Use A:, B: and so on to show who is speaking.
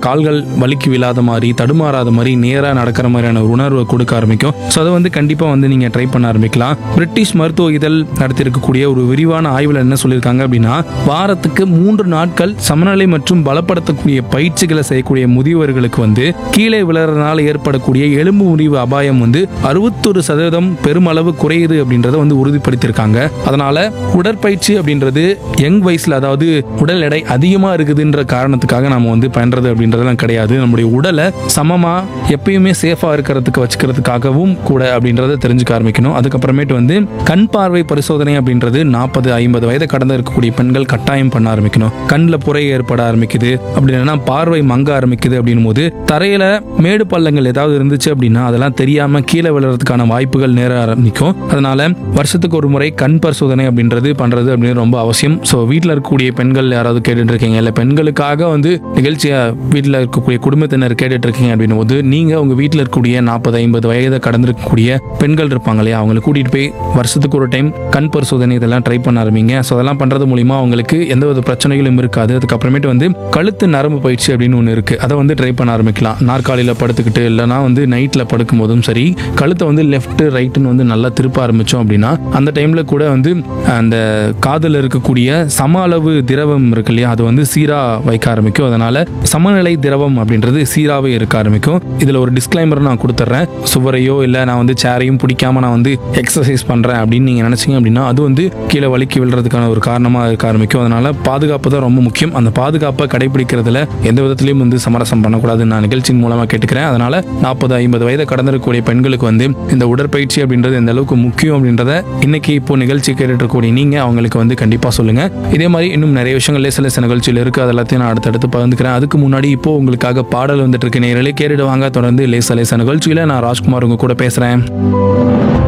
A: கால்கள் வலிக்கு விழாத மாதிரி தடுமாறாத மாதிரி நேராக நடக்கிற மாதிரியான ஒரு உணர்வை கொடுக்க ஆரம்பிக்கும் ஸோ அதை வந்து கண்டிப்பாக வந்து நீங்கள் ட்ரை பண்ண ஆரம்பிக்கலாம் பிரிட்டிஷ் மருத்துவ இதழ் நடத்தியிருக்கக்கூடிய ஒரு விரிவான ஆய்வில் என்ன சொல்லியிருக்காங்க அப்படின்னா வாரத்துக்கு மூன்று நாட்கள் சமநிலை மற்றும் பலப்படுத்தக்கூடிய பயிற்சிகளை செய்யக்கூடிய முதியவர்களுக்கு வந்து கீழே விழுறதுனால ஏற்படக்கூடிய எலும்பு முறிவு அபாயம் வந்து அறுபத்தொரு சதவீதம் பெருமளவு குறையுது அப்படின்றத வந்து உறுதிப்படுத்தியிருக்காங்க அதனால உடற்பயிற்சி அப்படின்றது யங் வயசுல அதாவது உடல் எடை அதிகமா இருக்குதுன்ற காரணத்துக்காக நம்ம வந்து பண்றது அப்படின்றதெல்லாம் கிடையாது நம்முடைய உடலை சமமா எப்பயுமே சேஃபா இருக்கிறதுக்கு வச்சுக்கிறதுக்காகவும் கூட அப்படின்றத தெரிஞ்சுக்க ஆரம்பிக்கணும் அதுக்கப்புறமேட்டு வந்து கண் பார்வை பரிசோதனை அப்படின்றது நாற்பது ஐம்பது வயது கடந்து இருக்கக்கூடிய பெண்கள் கட்டாயம் பண்ண ஆரம்பிக்கணும் கண்ணில் புரை ஏற்பட ஆரம்பிக்குது அப்படி இல்லைன்னா பார்வை மங்க ஆரம்பிக்குது அப்படின்னும் போது தரையில மேடு பள்ளங்கள் ஏதாவது இருந்துச்சு அப்படின்னா அதெல்லாம் தெரியாம கீழே விழுறதுக்கான வாய்ப்புகள் நேர ஆரம்பிக்கும் அதனால வருஷத்துக்கு ஒரு முறை கண் பரிசோதனை அப்படின்றது பண்றது அப்படின்னு ரொம்ப அவசியம் ஸோ வீட்டில் இருக்கக்கூடிய பெண்கள் யாராவது கேட்டுட்டு இருக்கீங்க இல்லை பெண்களுக்காக வந்து நிகழ்ச்சியை வீட்டில் இருக்கக்கூடிய குடும்பத்தினர் கேட்டுட்டு இருக்கீங்க அப்படின்னும் போது நீங்க உங்க வீட்டில் இருக்கக்கூடிய நாற்பது ஐம்பது வயதை கடந்திருக்கக்கூடிய பெண்கள் இருப்பாங்க இல்லையா அவங்களை கூட்டிட்டு போய் வருஷத்துக்கு ஒரு டைம் கண் பரிசோதனை இதெல்லாம் ட்ரை பண்ண ஆரம்பிங்க ஸோ அதெல்லாம் பண்றது மூலியமா அவங்களுக்கு எந்த வித பிரச்சனைகளும் இருக்காது அதுக்கப்புறமேட்டு வந்து கழுத்து நரம்பு பயிற்சி அப்படின்னு ஒன்று இருக்கு அதை வந்து ட்ரை பண்ண ஆரம்பிக்கலாம் நாற்காலியில் படுத்துக்கிட்டு இல்லைனா வந்து நைட்டில் படுக்கும் போதும் சரி கழுத்தை வந்து லெஃப்ட் ரைட்டுன்னு வந்து நல்லா திருப்ப ஆரம்பிச்சோம் அப்படின்னா அந்த டைம்ல கூட வந்து அந்த காதில் இருக்கக்கூடிய சம அளவு திரவம் இருக்கு இல்லையா அது வந்து சீரா வைக்க ஆரம்பிக்கும் அதனால சமநிலை திரவம் அப்படின்றது சீராவே இருக்க ஆரம்பிக்கும் இதுல ஒரு டிஸ்க்ளைமர் நான் கொடுத்துட்றேன் சுவரையோ இல்லை நான் வந்து சேரையும் பிடிக்காம நான் வந்து எக்ஸசைஸ் பண்றேன் அப்படின்னு நீங்க நினைச்சீங்க அப்படின்னா அது வந்து கீழே வலிக்கு விழுறதுக்கான ஒரு காரணமா இருக்க ஆரம்பிக்கும் அதனால பாதுகாப்பு தான் ரொம்ப முக்கியம் அந்த பாதுகாப்பை கடைபிடிக்கிறதுல எந்த விதத்திலையும் வந்து சமரசம் பண்ணக்கூடாதுன்னு நான் நிகழ்ச்சியின் மூலமா கேட்டுக்கிறேன் அதனால நாற்பது ஐம்பது வயதை கடந்திருக்கக்கூடிய பெண்களுக்கு வந்து இந்த உடற்பயிற்சி அப்படின்றது எந்த அளவுக்கு முக்கியம் அப்படின்றத இன்னைக்கு இப்போ நிகழ்ச்சி கேட்டுட்டு இருக்கக்கூடிய நீங்க அவங்களுக்கு வந்து கண்டிப்பா சொல்லுங்க இதே மாதிரி இன்னும் நிறைய விஷயங்கள் லேச லேச நிகழ்ச்சியில் இருக்கு அது எல்லாத்தையும் நான் அடுத்தடுத்து பகிர்ந்துக்கிறேன் அதுக்கு முன்னாடி இப்போ உங்களுக்காக பாடல் வந்துட்டு இருக்கு நேரலே கேட்டுட்டு வாங்க தொடர்ந்து லேச லேச நிகழ்ச்சியில நான் ராஜ்குமார் உங்க கூட பேசுறேன்